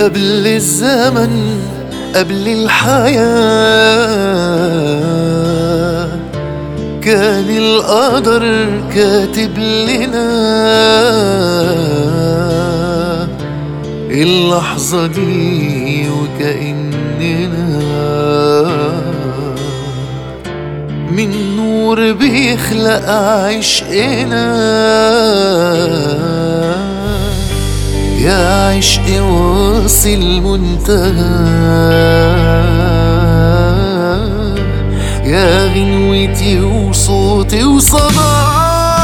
قبل الزمن قبل الحياة كان القدر كاتب لنا اللحظة دي وكأننا من نور بيخلق عشقنا يا عشق واصل منتهى يا غنوتي وصوتي وصدى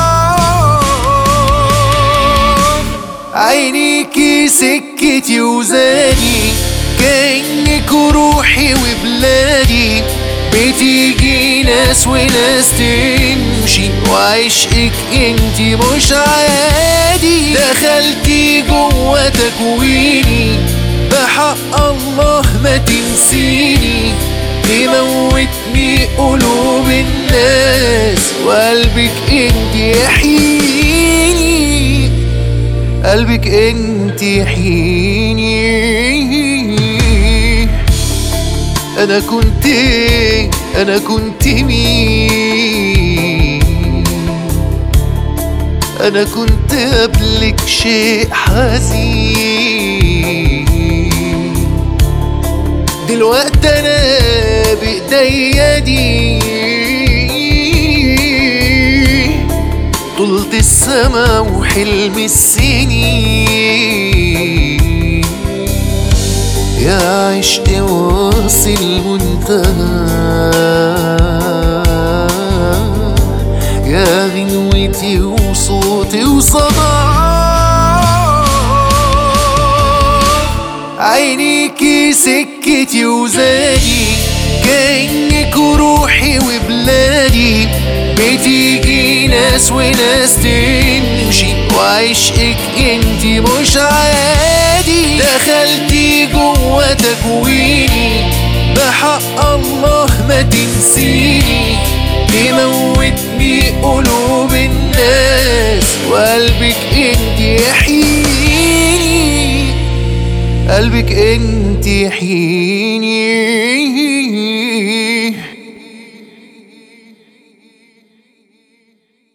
عينيكي سكتي وزادي كأنك روحي وبلادي بتيجي ناس وناس تمشي وعشقك انتي مش عادي دخلتي جوه تكويني بحق الله ما تنسيني تموتني قلوب الناس وقلبك انتي يحييني قلبك انتي يحييني انا كنت إيه؟ انا كنت مين انا كنت قبلك شيء حزين دلوقتي انا بايديا دي طولت السما وحلم السنين يا عشق واصل منتهى يا غنوتي وصوتي وصدى عينيكي سكتي وزادي كأنك روحي وبلادي بتيجي ناس وناس تمشي وعشقك انتي مش عادي دخلتي جوه تكويني بحق الله ما تنسيني تموتني قلوب الناس وقلبك انتي يحييني قلبك انتي يحييني